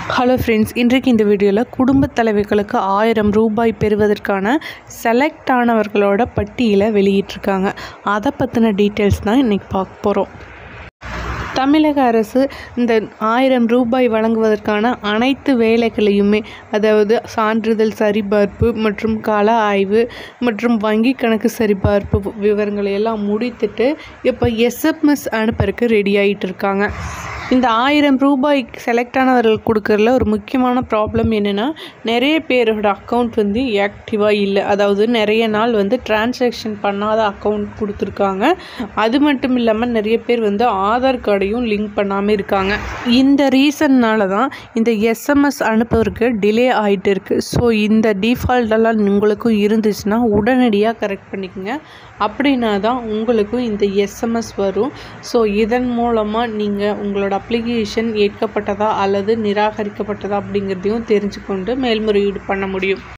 hello friends இன்றைக்கு இந்த வீடியோவில் குடும்பத் தலைவிகளுக்கு ஆயிரம் ரூபாய் பெறுவதற்கான செலக்ட் ஆனவர்களோட பட்டியலை வெளியிட்டிருக்காங்க அதை பற்றின டீட்டெயில்ஸ் தான் இன்றைக்கி பார்க்க போகிறோம் தமிழக அரசு இந்த ஆயிரம் ரூபாய் வழங்குவதற்கான அனைத்து வேலைகளையுமே அதாவது சான்றிதழ் சரிபார்ப்பு மற்றும் கள ஆய்வு மற்றும் வங்கி கணக்கு சரிபார்ப்பு விவரங்களை எல்லாம் முடித்துட்டு இப்போ எஸ்எம்எஸ் அனுப்புறதுக்கு ரெடி ஆகிட்டு இருக்காங்க இந்த ஆயிரம் ரூபாய் செலக்ட் ஆனவர்கள் கொடுக்கறதுல ஒரு முக்கியமான ப்ராப்ளம் என்னென்னா நிறைய பேரோட அக்கௌண்ட் வந்து ஆக்டிவாக இல்லை அதாவது நிறைய நாள் வந்து டிரான்சாக்ஷன் பண்ணாத அக்கௌண்ட் கொடுத்துருக்காங்க அது மட்டும் இல்லாமல் நிறைய பேர் வந்து ஆதார் கார்டையும் லிங்க் பண்ணாமல் இருக்காங்க இந்த ரீசன்னால தான் இந்த எஸ்எம்எஸ் அனுப்புவதற்கு டிலே ஆகிட்டு இருக்குது ஸோ இந்த டிஃபால்ட்டெல்லாம் உங்களுக்கும் இருந்துச்சுன்னா உடனடியாக கரெக்ட் பண்ணிக்கோங்க அப்படின்னா தான் உங்களுக்கும் இந்த எஸ்எம்எஸ் வரும் ஸோ இதன் மூலமாக நீங்கள் உங்களோட அப்ளிகேஷன் ஏற்கப்பட்டதா அல்லது நிராகரிக்கப்பட்டதா அப்படிங்கிறதையும் தெரிஞ்சுக்கொண்டு மேல்முறையீடு பண்ண முடியும்